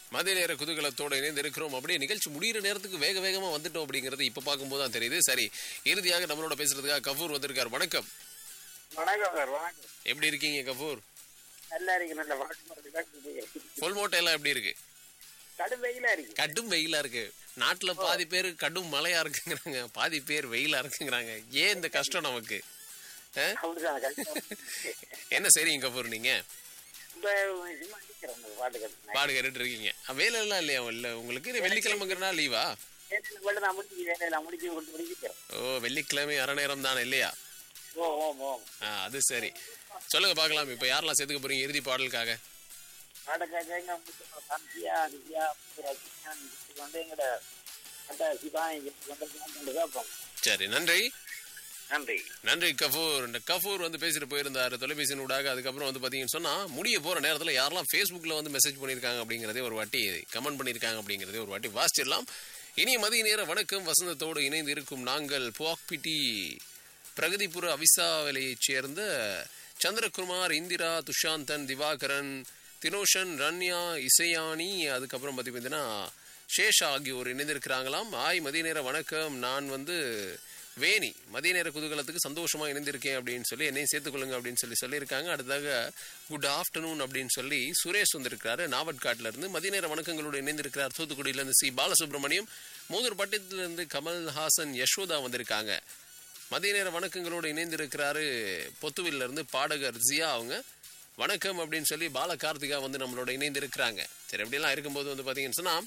மதிய நேர குதூகலத்தோட இணைந்து இருக்கிறோம் அப்படியே நிகழ்ச்சி முடியிற நேரத்துக்கு வேக வேகமா வந்துட்டோம் அப்படிங்கிறது இப்ப பார்க்கும்போது தான் தெரியுது சரி இறுதியாக நம்மளோட பேசுறதுக்காக கபூர் வந்திருக்காரு வணக்கம் வணக்கம் சார் வணக்கம் எப்படி இருக்கீங்க கபூர் நல்லா இருக்கு நல்ல வணக்கம் ஃபுல் மோட்டை எல்லாம் எப்படி இருக்கு கடும் வெயிலா இருக்கு கடும் வெயிலா இருக்கு நாட்டுல பாதி பேர் கடும் மழையா இருக்குங்கிறாங்க பாதி பேர் வெயிலா இருக்குங்கிறாங்க ஏன் இந்த கஷ்டம் நமக்கு ஆ? அப்படிதான் கஷ்டம். என்ன சரிங்க கபூர் நீங்க இப்ப சும்மா நிக்கிறேன் இந்த பாட்டு கட்டுனேன். பாடு கேட்டுட்டு இருக்கீங்க அ, வேலை எல்லாம் இல்லையா இல்ல உங்களுக்கு இது வெள்ளிக்கிழமைங்கிறனா லீவா நேத்து மட்டும் நான் முடிச்சு வேலையில முடிச்சு கொண்டு முடிக்கிறேன் ஓ வெள்ளிக்கிழமை அரை நேரம் தானே இல்லையா ஓ ஓ ஓ ஆ, அது சரி சொல்லுங்க பார்க்கலாம் இப்ப யாரெல்லாம் சேர்த்துக்க போறீங்க இறுதி பாடலுக்காக பாடக்காக எங்க சாந்தியா திவ்யா ரஜினிகாந்த் இதுக்கு வந்து எங்கட அந்த சிவானி கொண்டு கேட்போம் சரி நன்றி நன்றி நன்றி கஃபூர் இந்த கஃபூர் வந்து பேசிட்டு போயிருந்தாரு தொலைபேசியின் ஊடாக அதுக்கப்புறம் வந்து பாத்தீங்கன்னு சொன்னா முடிய போற நேரத்துல யாரெல்லாம் Facebookல வந்து மெசேஜ் பண்ணிருக்காங்க அப்படிங்கறதே ஒரு வாட்டி கமெண்ட் பண்ணிருக்காங்க அப்படிங்கறதே ஒரு வாட்டி வாசிச்சிடலாம் இனி மதிய நேர வணக்கம் வசந்தத்தோடு இணைந்து இருக்கும் நாங்கள் புவாக்பிட்டி பிரகதிபுர அவிசாவலையைச் சேர்ந்த சந்திரகுமார் இந்திரா துஷாந்தன் திவாகரன் தினோஷன் ரன்யா இசையானி அதுக்கப்புறம் பார்த்தீங்கன்னா சேஷா ஆகியோர் இணைந்திருக்கிறாங்களாம் ஆய் மதிய நேர வணக்கம் நான் வந்து வேணி மதிய நேர குதூகலத்துக்கு சந்தோஷமா இணைந்திருக்கேன் அப்படின்னு சொல்லி என்னையும் சேர்த்துக்கொள்ளுங்க அப்படின்னு சொல்லி சொல்லியிருக்காங்க அடுத்ததாக குட் ஆஃப்டர்நூன் அப்படின்னு சொல்லி சுரேஷ் வந்திருக்கிறாரு நாவட்காட்ல இருந்து மதிய நேர வணக்கங்களோடு இணைந்திருக்கிறார் தூத்துக்குடியில இருந்து சி பாலசுப்ரமணியம் மூதூர்பட்டியத்துல இருந்து கமல்ஹாசன் யசோதா வந்திருக்காங்க மதிய நேர வணக்கங்களோடு இணைந்திருக்கிறாரு பொத்துவில்ல இருந்து பாடகர் ஜியா அவங்க வணக்கம் அப்படின்னு சொல்லி பால கார்த்திகா வந்து நம்மளோட இணைந்து இருக்கிறாங்க சரி அப்படியெல்லாம் இருக்கும்போது வந்து பாத்தீங்கன்னு சொன்னா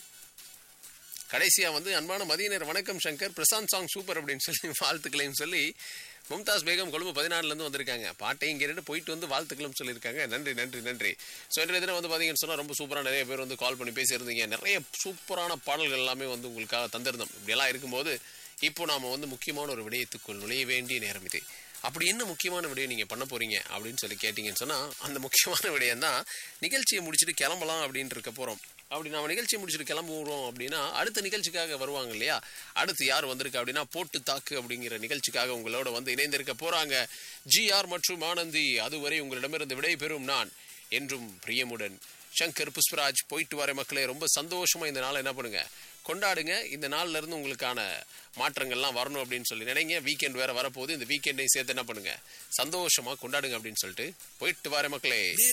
கடைசியா வந்து அன்பான மதிய நேர வணக்கம் சங்கர் பிரசாந்த் சாங் சூப்பர் அப்படின்னு சொல்லி வாழ்த்துக்களையும் சொல்லி மும்தாஸ் பேகம் கொழும்பு பதினாறுல இருந்து வந்திருக்காங்க பாட்டையும் கேட்டுட்டு போயிட்டு வந்து வாழ்த்துக்களும் சொல்லியிருக்காங்க நன்றி நன்றி நன்றி ஸோ இன்றைய தினம் வந்து பார்த்தீங்கன்னு சொன்னால் ரொம்ப சூப்பராக நிறைய பேர் வந்து கால் பண்ணி பேசியிருந்தீங்க நிறைய சூப்பரான பாடல்கள் எல்லாமே வந்து உங்களுக்காக தந்திருந்தோம் இப்படியெல்லாம் இருக்கும்போது இப்போ நாம வந்து முக்கியமான ஒரு விடயத்துக்குள் நுழைய வேண்டிய நேரம் இது அப்படி என்ன முக்கியமான விடயம் நீங்க பண்ண போறீங்க அப்படின்னு சொல்லி கேட்டீங்கன்னு சொன்னா அந்த முக்கியமான விடயம் தான் நிகழ்ச்சியை முடிச்சுட்டு கிளம்பலாம் அப்படின்னு இருக்க போறோம் அப்படி நாம நிகழ்ச்சியை முடிச்சுட்டு கிளம்புறோம் அப்படின்னா அடுத்த நிகழ்ச்சிக்காக வருவாங்க இல்லையா அடுத்து யார் வந்திருக்கு அப்படின்னா போட்டு தாக்கு அப்படிங்கிற நிகழ்ச்சிக்காக உங்களோட வந்து இணைந்திருக்க போறாங்க ஜிஆர் மற்றும் ஆனந்தி அதுவரை உங்களிடமிருந்து விடை பெறும் நான் என்றும் பிரியமுடன் சங்கர் புஷ்பராஜ் போயிட்டு வர மக்களே ரொம்ப சந்தோஷமா இந்த நாளை என்ன பண்ணுங்க கொண்டாடுங்க இந்த நாள்ல இருந்து உங்களுக்கான மாற்றங்கள்லாம் வரணும் அப்படின்னு சொல்லி நினைங்க வீக்கெண்ட் வேற வரப்போகுது இந்த வீக்கெண்டையும் சேர்த்து என்ன பண்ணுங்க சந்தோஷமா கொண்டாடுங்க அப்படின்னு சொல்லிட்டு போயிட்டு வர மக்களே